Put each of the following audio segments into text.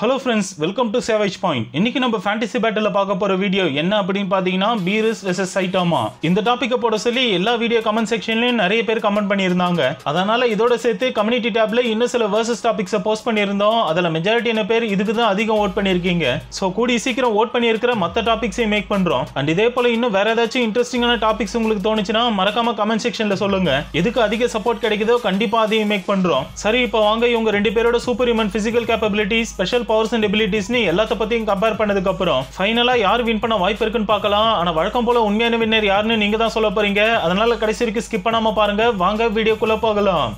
hello friends welcome to savage point இன்னைக்கு நம்ம fantasy battle பார்க்க போற வீடியோ என்ன அப்படின்னு பார்த்தீங்கன்னா பீரிஸ் வெசஸ் சைட்டாமா இந்த டாப்பிக்கை போட சொல்லி எல்லா வீடியோ கமெண்ட் செக்ஷன்லயும் நிறைய பேர் கமெண்ட் பண்ணியிருந்தாங்க அதனால இதோட சேர்த்து கம்யூனிட்டி டேப்ல இன்னும் சில வேர்சஸ் டாபிக்ஸை போஸ்ட் பண்ணியிருந்தோம் அதில் மெஜாரிட்டியான பேர் இதுக்கு தான் அதிகம் ஓட் பண்ணியிருக்கீங்க ஸோ கூடி சீக்கிரம் ஓட் பண்ணியிருக்கிற மற்ற டாபிக்ஸையும் மேக் பண்றோம் அண்ட் இதே போல இன்னும் வேற ஏதாச்சும் இன்ட்ரெஸ்டிங்கான டாபிக்ஸ் உங்களுக்கு தோணுச்சுன்னா மறக்காம கமெண்ட் செக்ஷன்ல சொல்லுங்க எதுக்கு அதிக சப்போர்ட் கிடைக்குதோ கண்டிப்பா அதையும் மேக் பண்றோம் சரி இப்போ வாங்க இவங்க ரெண்டு பேரோட super human physical capability special powers and எபிலிட்டிஸ்னு எல்லாத்த பத்தியும் கம்பேர் பண்ணதுக்கு அப்புறம் ஃபைனலா யார் வின் பண்ண வாய்ப்பு இருக்குன்னு பார்க்கலாம் ஆனா வழக்கம் போல உண்மையான வின்னர் யாருன்னு நீங்க தான் சொல்ல போறீங்க அதனால கடைசி வரைக்கும் ஸ்கிப் பண்ணாம பாருங்க வாங்க வீடியோக்குள்ள போகலாம்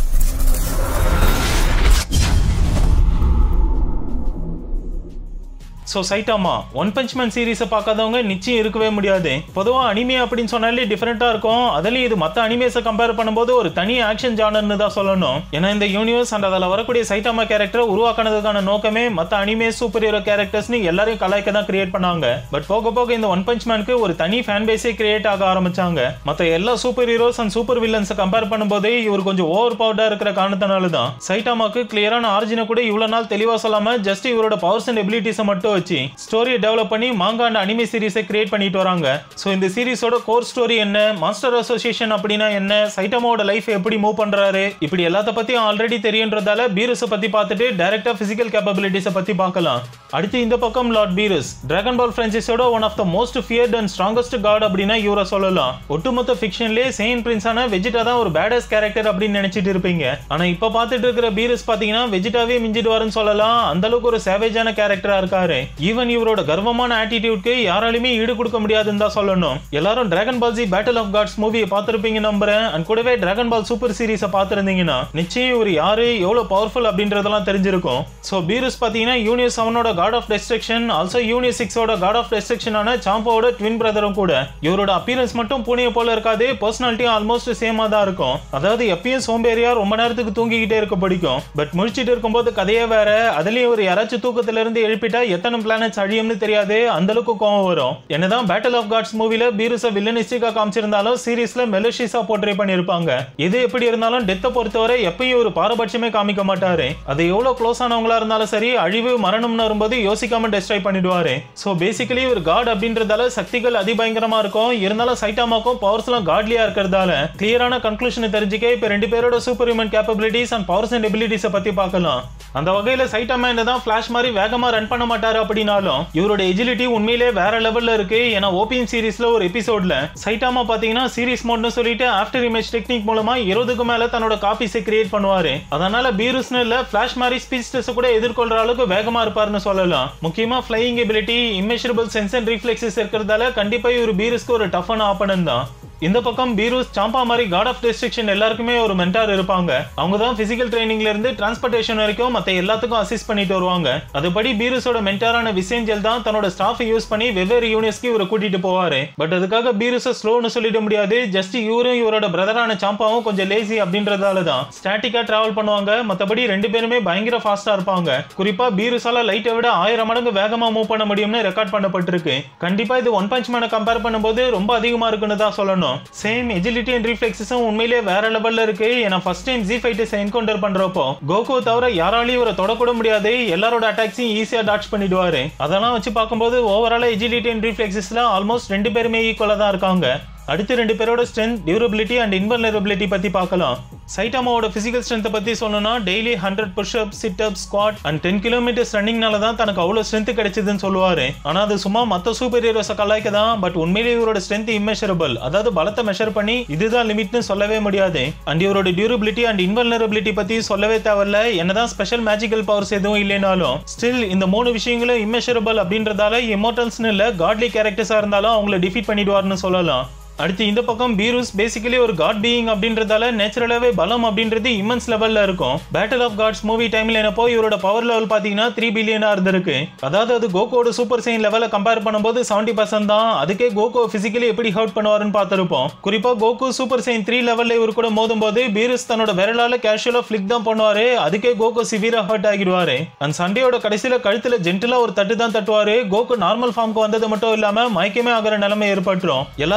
so Saitama one punch man சீரீஸை பார்க்காதவங்க நிச்சயம் இருக்கவே முடியாது பொதுவாக அனிமே அப்படின்னு சொன்னாலே டிஃப்ரெண்ட்டாக இருக்கும் அதுலேயும் இது மற்ற அனிமேஸை கம்பேர் பண்ணும்போது ஒரு தனி ஆக்ஷன் ஜானர்னு தான் சொல்லணும் ஏன்னா இந்த யூனிவர்ஸ் அண்ட் அதில் வரக்கூடிய சைட்டாமா கேரக்டரை உருவாக்கினதுக்கான நோக்கமே மற்ற அனிமே சூப்பர் ஹீரோ கேரக்டர்ஸ்னு எல்லாரையும் கலாய்க்க தான் கிரியேட் பண்ணாங்க பட் போக போக இந்த ஒன் பஞ்ச் மேனுக்கு ஒரு தனி ஃபேன் பேஸே கிரியேட் ஆக ஆரம்பிச்சாங்க மற்ற எல்லா சூப்பர் ஹீரோஸ் அண்ட் சூப்பர் வில்லன்ஸை கம்பேர் பண்ணும்போது இவர் கொஞ்சம் ஓவர் பவர்டாக இருக்கிற காரணத்தினால தான் சைட்டாமாக்கு கிளியரான ஆரிஜினை கூட இவ்வளோ நாள் தெளிவாக சொல்லாமல் ஜஸ்ட் இவரோட பவர்ஸ் அண்ட் எபிலிட்டிஸை மட்டும் வச்சு ஸ்டோரியை டெவலப் பண்ணி மாங்கா அண்ட் அனிமே சீரிஸை கிரியேட் பண்ணிட்டு வராங்க ஸோ இந்த சீரிஸோட கோர் ஸ்டோரி என்ன மாஸ்டர் அசோசியேஷன் அப்படின்னா என்ன சைட்டமாவோட லைஃப் எப்படி மூவ் பண்றாரு இப்படி எல்லாத்த பத்தியும் ஆல்ரெடி தெரியுன்றதால பீரஸை பத்தி பார்த்துட்டு டைரக்டா பிசிக்கல் கேப்பபிலிட்டிஸை பத்தி பார்க்கலாம் அடுத்து இந்த பக்கம் லார்ட் பீரஸ் டிராகன் பால் பிரான்சைஸோட one of the most feared and strongest god அப்படின்னா இவரை சொல்லலாம் ஒட்டுமொத்த ஃபிக்ஷன்லேயே செயின் பிரின்ஸான வெஜிடா தான் ஒரு பேடஸ் கேரக்டர் அப்படின்னு நினைச்சிட்டு இருப்பீங்க ஆனா இப்ப பார்த்துட்டு இருக்கிற பீரஸ் பாத்தீங்கன்னா வெஜிடாவே மிஞ்சிடுவாருன்னு சொல்லலாம் அந்த அளவுக்கு ஒரு சேவேஜான கேரக்டரா இருக்காரு ஈவன் இவரோட கர்வமான ஆட்டிடியூட்க்கு யாராலுமே ஈடு கொடுக்க முடியாதுன்னு தான் சொல்லணும் எல்லாரும் dragon ball Z battle of gods மூவியை பார்த்துருப்பீங்க நம்புறேன் அண்ட் கூடவே டிராகன் பால் சூப்பர் சீரிஸை பார்த்துருந்தீங்கன்னா நிச்சயம் இவர் யாரு எவ்வளவு பவர்ஃபுல் அப்படின்றதெல்லாம் தெரிஞ்சிருக்கும் ஸோ பீரஸ் பார்த்தீங்கன்னா யூனியர் செவனோட காட் ஆஃப் டெஸ்ட்ரக்ஷன் ஆல்சோ யூனியர் சிக்ஸோட காட் ஆஃப் டெஸ்ட்ரக்ஷனான சாம்போவோட ட்வின் பிரதரும் கூட இவரோட அப்பியரன்ஸ் மட்டும் பூனையை போல இருக்காது பர்சனாலிட்டியும் ஆல்மோஸ்ட் சேமா தான் இருக்கும் அதாவது எப்பயும் சோம்பேறியா ரொம்ப நேரத்துக்கு தூங்கிக்கிட்டே இருக்க பிடிக்கும் பட் முடிச்சிட்டு இருக்கும்போது கதையே வேற அதுலயும் ஒரு யாராச்சும் தூக்கத்துல இருந்து எழுப்பிட்டா எத்தனை பிளானட்ஸ் அழியும்னு தெரியாது அந்த அளவுக்கு கோவம் வரும் என்னதான் பேட்டில் ஆஃப் காட்ஸ் மூவில பீருஸ வில்லனிஸ்டிக்கா காமிச்சிருந்தாலும் சீரிஸ்ல மெலோஷிஸா போர்ட்ரே பண்ணிருப்பாங்க எது எப்படி இருந்தாலும் டெத்தை பொறுத்தவரை எப்பயும் ஒரு பாரபட்சமே காமிக்க மாட்டாரு அது எவ்வளவு க்ளோஸ் ஆனவங்களா இருந்தாலும் சரி அழிவு மரணம்னு வரும்போது யோசிக்காம டெஸ்ட்ராய் பண்ணிடுவாரு சோ பேசிக்கலி ஒரு காட் அப்படின்றதால சக்திகள் அதிபயங்கரமா இருக்கும் இருந்தாலும் சைட்டாமாக்கும் பவர்ஸ் எல்லாம் காட்லியா இருக்கிறதால கிளியரான கன்க்ளூஷன் தெரிஞ்சுக்க இப்ப ரெண்டு பேரோட super human capabilities and powers and எபிலிட்டிஸை பத்தி பார்க்கலாம் அந்த வகையில சைட்டாமா தான் ஃபிளாஷ் மாதிரி வேகமா ரன் பண்ண மாட்டாரு அப்படின்னாலும் இவரோட எஜிலிட்டி உண்மையிலே வேற லெவல்ல இருக்கு ஏன்னா ஓபிஎம் சீரிஸ்ல ஒரு எபிசோட்ல சைட்டாமா பாத்தீங்கன்னா சீரிஸ் மோட்னு சொல்லிட்டு ஆஃப்டர் இமேஜ் டெக்னிக் மூலமா இருபதுக்கு மேல தன்னோட காப்பீஸை கிரியேட் பண்ணுவாரு அதனால பீருஸ்னு இல்ல ஃபிளாஷ் மாதிரி ஸ்பீச் டெஸ்ட் கூட எதிர்கொள்ற அளவுக்கு வேகமா இருப்பாருன்னு சொல்லலாம் முக்கியமா flying ability immeasurable sense and reflexes இருக்கிறதால கண்டிப்பா இவர் பீருஸ்க்கு ஒரு டஃபான ஆப்பனன் தான் இந்த பக்கம் பீரூஸ் சாம்பா மாதிரி காட் ஆஃப் டெஸ்ட்ரக்ஷன் எல்லாருக்குமே ஒரு மென்டார் இருப்பாங்க அவங்க தான் பிசிக்கல் ட்ரைனிங்ல இருந்து டிரான்ஸ்போர்டேஷன் வரைக்கும் மத்த எல்லாத்துக்கும் அசிஸ்ட் பண்ணிட்டு வருவாங்க அதுபடி பீரூஸோட மென்டாரான விசேஞ்சல் தான் தன்னோட ஸ்டாஃப் யூஸ் பண்ணி வெவ்வேறு யூனியர்ஸ்க்கு இவரை கூட்டிட்டு போவாரு பட் அதுக்காக பீரூஸை ஸ்லோன்னு சொல்லிட முடியாது ஜஸ்ட் இவரும் இவரோட பிரதரான சாம்பாவும் கொஞ்சம் லேசி அப்படின்றதால தான் ஸ்டாட்டிக்கா டிராவல் பண்ணுவாங்க மத்தபடி ரெண்டு பேருமே பயங்கர ஃபாஸ்டா இருப்பாங்க குறிப்பா பீரூஸால லைட்டை விட ஆயிரம் மடங்கு வேகமா மூவ் பண்ண முடியும்னு ரெக்கார்ட் பண்ணப்பட்டிருக்கு கண்டிப்பா இது ஒன் பஞ்ச் மேனை கம்பேர் பண்ணும்போது ரொம்ப அதிகமா இருக்குன்னு தான் சொல்லணும் சேம் எஜிலிட்டி அண்ட் ரிஃப்ளெக்ஸஸும் உண்மையிலே வேற லெவல்ல இருக்கு ஏன்னா first time Z fighters encounter பண்றப்போ கோகோ தவிர யாராலையும் இவரை தொடக்கூட முடியாது எல்லாரோட அட்டாக்ஸையும் ஈஸியா டாச் பண்ணிடுவாரு அதெல்லாம் வச்சு பார்க்கும்போது ஓவராலா எஜிலிட்டி அண்ட் ரிஃப்ளெக்ஸஸ்ல ஆல்மோஸ்ட் ரெண்டு பேருமே ஈக்குவலா தான் இருக்காங்க அடுத்து ரெண்டு பேரோட ஸ்ட்ரென்த் டியூரபிலிட்டி அண்ட் இன்வர்னரபிலிட்டி பத்தி பார்க்கலாம் சைட்டாமாவோட பிசிக்கல் ஸ்ட்ரென்த்தை பத்தி சொல்லணும்னா daily hundred push up sit up squat and ten kilometres ரன்னிங்னால தான் தனக்கு அவ்வளவு ஸ்ட்ரென்த் கிடைச்சதுன்னு சொல்லுவாரு ஆனா அது சும்மா மத்த சூப்பர் ஹீரோஸை கலாய்க்க தான் பட் உண்மையிலேயே இவரோட ஸ்ட்ரென்த் இம்மெஷரபிள் அதாவது பலத்தை மெஷர் பண்ணி இதுதான் லிமிட்னு சொல்லவே முடியாது அண்ட் இவரோட டியூரபிலிட்டி அண்ட் இன்வல்னரபிலிட்டி பத்தி சொல்லவே தேவையில்ல என்னதான் ஸ்பெஷல் மேஜிக்கல் பவர்ஸ் எதுவும் இல்லைனாலும் ஸ்டில் இந்த மூணு விஷயங்களும் இம்மெஷரபிள் அப்படின்றதால இமோட்டல்ஸ்னு இல்ல காட்லி கேரக்டர்ஸா இருந்தாலும் அவங்கள டிஃபீட் பண்ணிடுவார்னு சொல்லலாம் அடுத்து இந்த பக்கம் பீரூஸ் பேசிக்கலி ஒரு காட் பீயிங் அப்படின்றதால நேச்சுரலாவே பலம் அப்படின்றது இம்மன்ஸ் லெவல்ல இருக்கும் பேட்டில் ஆஃப் காட்ஸ் மூவி டைம்ல என்னப்போ இவரோட பவர் லெவல் பாத்தீங்கன்னா த்ரீ பில்லியனா இருந்திருக்கு அதாவது அது கோகோட சூப்பர் சைன் லெவலை கம்பேர் பண்ணும்போது செவன்டி பர்சன்ட் தான் அதுக்கே கோகோ பிசிக்கலி எப்படி ஹர்ட் பண்ணுவாருன்னு பார்த்திருப்போம் குறிப்பா கோகு சூப்பர் சைன் த்ரீ லெவல்ல இவர் கூட மோதும் போது பீரூஸ் தன்னோட விரலால கேஷுவலா ஃபிளிக் தான் பண்ணுவாரு அதுக்கே கோகோ சிவியரா ஹர்ட் ஆகிடுவாரு அந்த சண்டையோட கடைசியில கழுத்துல ஜென்டலா ஒரு தட்டு தான் தட்டுவாரு கோகு நார்மல் ஃபார்முக்கு வந்தது மட்டும் இல்லாம மயக்கமே ஆகிற நிலைமை ஏற்பட்டுரும் எல்லாத்த விட ஒரு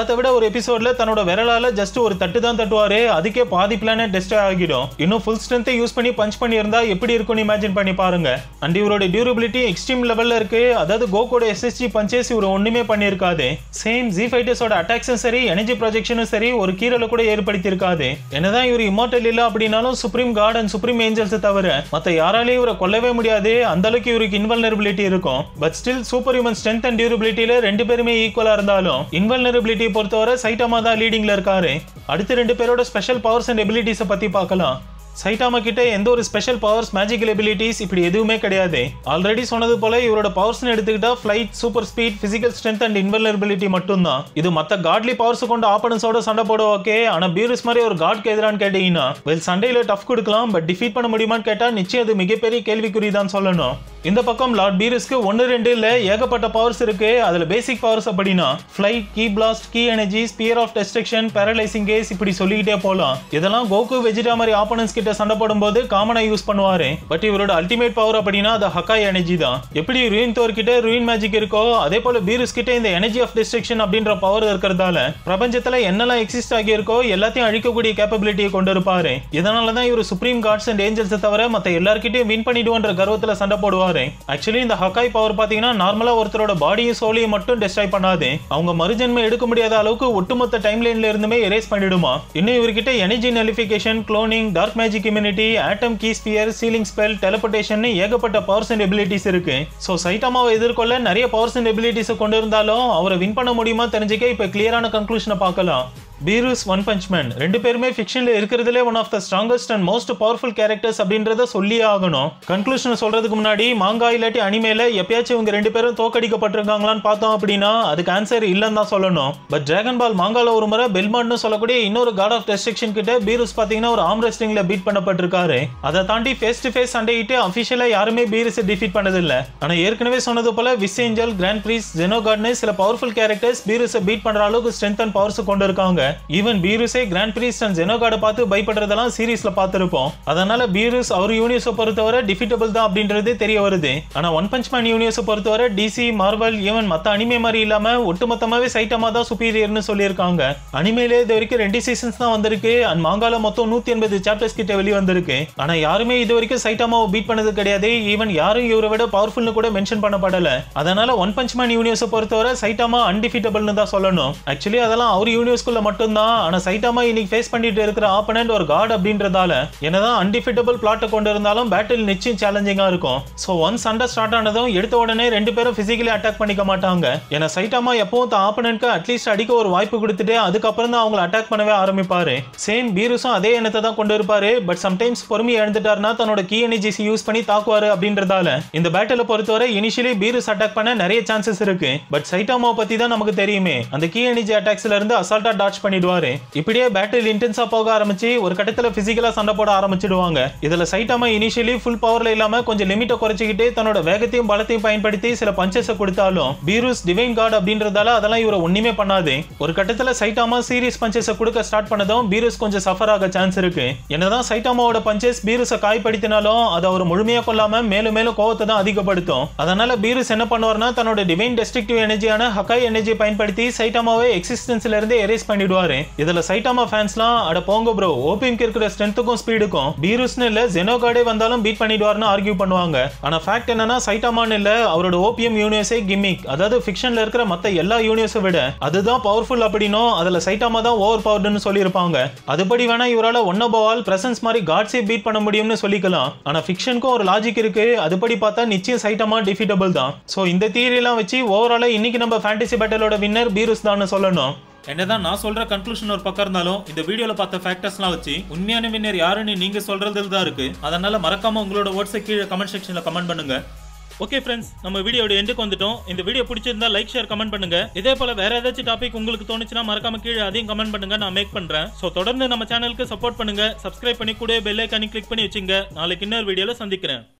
ஒரு எபிசோட்ல தன்னோட விரலால ஜஸ்ட் ஒரு தட்டு தான் தட்டுவாரு அதுக்கே பாதி பிளானே டெஸ்ட் ஆகிடும் இன்னும் ஃபுல் ஸ்ட்ரென்த்தை யூஸ் பண்ணி பஞ்ச் பண்ணி இருந்தா எப்படி இருக்கும்னு இமேஜின் பண்ணி பாருங்க அண்ட் இவரோட டியூரபிலிட்டி எக்ஸ்ட்ரீம் லெவல்ல இருக்கு அதாவது கோகோட எஸ்எஸ்ஜி பஞ்சஸ் இவர் ஒண்ணுமே பண்ணியிருக்காது சேம் ஜி ஃபைட்டர்ஸோட அட்டாக்ஸும் சரி எனர்ஜி ப்ரொஜெக்ஷனும் சரி ஒரு கீரலை கூட ஏற்படுத்தி இருக்காது என்னதான் இவர் இம்மார்டல் இல்ல அப்படின்னாலும் supreme god and supreme angels தவிர மத்த யாராலையும் இவரை கொல்லவே முடியாது அந்த அளவுக்கு இவருக்கு இன்வல்னரபிலிட்டி இருக்கும் but still super human strength and டியூரபிலிட்டியில ரெண்டு பேருமே ஈக்குவலா இருந்தாலும் இன்வல்னரபிலிட்டி பொறுத்தவரை சைட்டாமா தான் லீடிங்ல இருக்காரு அடுத்த ரெண்டு பேரோட ஸ்பெஷல் பவர்ஸ் அண்ட் எபிலிட்டிஸை பத்தி பார்க்கலாம் சைட்டாமா கிட்ட எந்த ஒரு ஸ்பெஷல் பவர்ஸ் மேஜிக்கல் எபிலிட்டிஸ் இப்படி எதுவுமே கிடையாது ஆல்ரெடி சொன்னது போல இவரோட பவர்ஸ்னு எடுத்துக்கிட்டா flight super speed physical strength and invulnerability மட்டும்தான் இது மத்த காட்லி பவர்ஸ் கொண்ட ஆப்பனன்ஸோட சண்டை போட ஓகே ஆனா பீரஸ் மாதிரி ஒரு காட்க்கு எதிரான்னு கேட்டீங்கன்னா வெல் சண்டையில டஃப் கொடுக்கலாம் பட் டிஃபீட் பண்ண முடியுமான்னு கேட்டா நிச்சயம் அது மிகப்பெரிய கேள்விக்குறி தான் சொல்லணும் இந்த பக்கம் லார்ட் பீரஸ்க்கு ஒன்னு ரெண்டு இல்ல ஏகப்பட்ட பவர்ஸ் இருக்கு அதுல பேசிக் பவர்ஸ் அப்படின்னா flight ki blast ki energy sphere of destruction paralysing gas இப்படி சொல்லிக்கிட்டே போலாம் இதெல்லாம் கோகு வெஜிடா மாதிரி ஆப்பனன்ஸ் கிட்ட சண்டை போடும்போது காமனா யூஸ் பண்ணுவாரு பட் இவரோட அல்டிமேட் பவர் அப்படின்னா அது ஹக்காய் எனர்ஜி தான் எப்படி ரூயின் தோர் கிட்ட ரூயின் மேஜிக் இருக்கோ அதே போல பீரஸ் கிட்ட இந்த எனர்ஜி ஆஃப் டிஸ்ட்ரக்ஷன் அப்படின்ற பவர் இருக்கிறதால பிரபஞ்சத்துல என்னெல்லாம் எக்ஸிஸ்ட் ஆகியிருக்கோ எல்லாத்தையும் அழிக்கக்கூடிய கேப்பபிலிட்டியை கொண்டு இருப்பாரு இதனால தான் இவர் சுப்ரீம் காட்ஸ் அண்ட் ஏஞ்சல்ஸ் தவிர மத்த எல்லார்கிட்டயும் வின் பண்ணிடுவோன்ற கர்வத்துல சண்டை போடுவாரு ஆக்சுவலி இந்த ஹக்காய் பவர் பாத்தீங்கன்னா நார்மலா ஒருத்தரோட பாடியும் சோலையும் மட்டும் டெஸ்ட்ராய் பண்ணாது அவங்க மறுஜன்மை எடுக்க முடியாத அளவுக்கு ஒட்டுமொத்த டைம் லைன்ல இருந்துமே எரேஸ் பண்ணிடுமா இன்னும் இவர்கிட்ட energy nullification cloning dark magic immunity atom ki sphere sealing spell teleportation ஏகப்பட்ட பவர்ஸ் அண்ட் எபிலிட்டிஸ் இருக்கு ஸோ சைட்டாமாவை எதிர்கொள்ள நிறைய பவர்ஸ் அண்ட் எபிலிட்டிஸ் கொண்டு இருந்தாலும் அவரை வின் பண்ண முடியுமா தெரிஞ்சுக்க இப்போ கிளியரான கன்க்ளூஷனை பார்க்கலாம் பீரூஸ் ஒன் பஞ்ச் மேன் ரெண்டு பேருமே ஃபிக்ஷன்ல இருக்கிறதுலே one of the strongest and most powerful characters அப்படின்றத சொல்லியே ஆகணும் கன்க்ளூஷன் சொல்றதுக்கு முன்னாடி மாங்கா இல்லாட்டி அனிமேல எப்பயாச்சும் இவங்க ரெண்டு பேரும் தோக்கடிக்கப்பட்டிருக்காங்களான்னு பார்த்தோம் அப்படின்னா அதுக்கு ஆன்சர் இல்லைன்னு தான் சொல்லணும் பட் டிராகன் பால் மாங்கால ஒரு முறை பெல்மாட்னு சொல்லக்கூடிய இன்னொரு காட் ஆஃப் டெஸ்ட்ரக்ஷன் கிட்ட பீரூஸ் பாத்தீங்கன்னா ஒரு ஆம் ரெஸ்லிங்ல பீட் பண்ணப்பட்டிருக்காரு அதை தாண்டி ஃபேஸ் டு ஃபேஸ் சண்டையிட்டு அஃபிஷியலா யாருமே பீரஸ் டிஃபீட் பண்ணதில்ல ஆனா ஏற்கனவே சொன்னது போல விஸ் ஏஞ்சல் கிராண்ட் பிரீஸ் ஜெனோகார்ட்னு சில பவர்ஃபுல் கேரக்டர்ஸ் பீரஸை பீட் பண்ற அளவுக்கு ஸ்ட்ரென்த் அண்ட் பவர்ஸ் கொண்டு இருக்காங்க ஈவன் பீருஸே கிராண்ட் பிரீஸ் அண்ட் ஜெனோகார்டை பார்த்து பயப்படுறதெல்லாம் சீரீஸ்ல பார்த்திருப்போம் அதனால பீருஸ் அவர் யூனிவர்ஸை பொறுத்தவரை டிஃபிட்டபிள் தான் அப்படின்றது தெரிய வருது ஆனா ஒன் பஞ்ச் மேன் யூனிவர்ஸை பொறுத்தவரை டிசி மார்வல் ஈவன் மத்த அனிமே மாதிரி இல்லாம ஒட்டுமொத்தமாவே சைட்டமா தான் சுப்பீரியர்னு சொல்லியிருக்காங்க அனிமேலே இது வரைக்கும் ரெண்டு சீசன்ஸ் தான் வந்திருக்கு அண்ட் மாங்கால மொத்தம் நூத்தி எண்பது சாப்டர்ஸ் கிட்ட வெளியே வந்திருக்கு ஆனா யாருமே இது வரைக்கும் சைட்டாமாவை பீட் பண்ணது கிடையாது ஈவன் யாரும் இவரை விட பவர்ஃபுல்னு கூட மென்ஷன் பண்ணப்படல அதனால ஒன் பஞ்ச் மேன் யூனிவர்ஸை பொறுத்தவரை சைட்டாமா அன்டிஃபிட்டபிள்னு தான் சொல்லணும் ஆக்சுவலி அதெல்லாம் அவர் யூனிவர்ஸ்குள்ள மட்டும்தான் ஆனா சைட்டாமா இன்னைக்கு ஃபேஸ் பண்ணிட்டு இருக்கிற ஆப்பனண்ட் ஒரு காட் அப்படின்றதால என்னதான் அன்டிஃபிட்டபிள் பிளாட்டை கொண்டு இருந்தாலும் பேட்டில் நிச்சயம் சேலஞ்சிங்கா இருக்கும் ஸோ ஒன் சண்டை ஸ்டார்ட் ஆனதும் எடுத்த உடனே ரெண்டு பேரும் பிசிக்கலி அட்டாக் பண்ணிக்க மாட்டாங்க ஏன்னா சைட்டாமா எப்பவும் தான் ஆப்பனண்ட்க்கு அட்லீஸ்ட் அடிக்க ஒரு வாய்ப்பு கொடுத்துட்டு அதுக்கப்புறம் தான் அவங்களை அட்டாக் பண்ணவே ஆரம்பிப்பாரு சேம் பீருஸும் அதே எண்ணத்தை தான் கொண்டு இருப்பாரு பட் சம்டைம்ஸ் பொறுமையை இழந்துட்டாருன்னா தன்னோட கீ எனர்ஜிஸ் யூஸ் பண்ணி தாக்குவாரு அப்படின்றதால இந்த பேட்டில பொறுத்தவரை இனிஷியலி பீருஸ் அட்டாக் பண்ண நிறைய சான்சஸ் இருக்கு பட் சைட்டாமாவை பத்தி தான் நமக்கு தெரியுமே அந்த கீ எனர்ஜி அட்டாக்ஸ்ல இருந்து அசால்ட்டா டாச் பண்ணிடுவாரு இப்படியே பேட்டில் இன்டென்ஸா போக ஆரம்பிச்சு ஒரு கட்டத்துல பிசிக்கலா சண்டை போட ஆரம்பிச்சிடுவாங்க இதுல சைட்டாமா இனிஷியலி ஃபுல் பவர்ல இல்லாம கொஞ்சம் லிமிட்டை குறைச்சிக்கிட்டு தன்னோட வேகத்தையும் பலத்தையும் பயன்படுத்தி சில பஞ்சஸை கொடுத்தாலும் பீரூஸ் டிவைன் காட் அப்படின்றதால அதெல்லாம் இவரை ஒண்ணுமே பண்ணாது ஒரு கட்டத்துல சைட்டாமா சீரியஸ் பஞ்சஸை கொடுக்க ஸ்டார்ட் பண்ணதும் பீரூஸ் கொஞ்சம் சஃபர் ஆக சான்ஸ் இருக்கு என்னதான் சைட்டாமாவோட பஞ்சஸ் பீரூஸை காயப்படுத்தினாலும் அதை அவர் முழுமையா கொள்ளாம மேலும் மேலும் கோவத்தை தான் அதிகப்படுத்தும் அதனால பீரூஸ் என்ன பண்ணுவார்னா தன்னோட டிவைன் டெஸ்ட்ரக்டிவ் எனர்ஜியான ஹக்காய் எனர்ஜியை பயன்படுத்தி சைட்டாமாவை எக்ஸிஸ்டன்ஸ்ல இருந்து எரேஸ் பண்ணிடுவாரு இதுல சைட்டாமா ஃபேன்ஸ்லாம் அட போங்க ப்ரோ ஓபிஎம்க்கு இருக்கிற ஸ்ட்ரென்த்துக்கும் ஸ்பீடுக்கும் பீரூஸ்னு இல்ல ஜெனோகார்டே வந்தாலும் பீட் பண்ணிடுவார்னு ஆர்கியூ பண்ணுவாங்க ஆனா ஃபேக்ட் என்னன்னா சைட்டாமான்னு இல்ல அவரோட ஓபிஎம் யூனிவர்ஸே கிம்மிக் அதாவது ஃபிக்ஷன்ல இருக்கிற மத்த எல்லா யூனிவர்ஸை விட அதுதான் பவர்ஃபுல் அப்படின்னும் அதுல சைட்டாமா தான் ஓவர் பவர்டுன்னு சொல்லியிருப்பாங்க அதுபடி வேணா இவரால ஒன் ஆல் பிரசன்ஸ் மாதிரி காட்ஸே பீட் பண்ண முடியும்னு சொல்லிக்கலாம் ஆனா ஃபிக்ஷனுக்கும் ஒரு லாஜிக் இருக்கு அதுபடி பார்த்தா நிச்சயம் சைட்டாமா டிஃபிட்டபிள் தான் சோ இந்த தியரி எல்லாம் வச்சு ஓவராலா இன்னைக்கு நம்ம ஃபேண்டசி பேட்டலோட வின்னர் பீரூஸ் தான் சொல்லணும் என்னதான் நான் சொல்ற கன்க்ளூஷன் ஒரு பக்கம் இருந்தாலும் இந்த வீடியோல பார்த்த ஃபேக்டர்ஸ்லாம் வச்சு உண்மையான வின்னர் யாருன்னு நீங்க சொல்றதுல தான் இருக்கு அதனால மறக்காம உங்களோட வேர்ட்ஸை கீழே கமெண்ட் செக்ஷன்ல கமெண்ட் பண்ணுங்க ஓகே ஃப்ரெண்ட்ஸ் நம்ம வீடியோட எண்டுக்கு வந்துட்டோம் இந்த வீடியோ பிடிச்சிருந்தா லைக் ஷேர் கமெண்ட் பண்ணுங்க இதே போல வேற ஏதாச்சும் டாபிக் உங்களுக்கு தோணுச்சுன்னா மறக்காம கீழே அதையும் கமெண்ட் பண்ணுங்க நான் மேக் பண்றேன் சோ தொடர்ந்து நம்ம சேனலுக்கு சப்போர்ட் பண்ணுங்க சப்ஸ்கிரைப் பண்ணி கூட பெல் ஐக்கானி கிளிக் பண்ணி வச்சுங்க நாளைக்கு இன்னொரு வீடியோல சந்திக்கிறேன்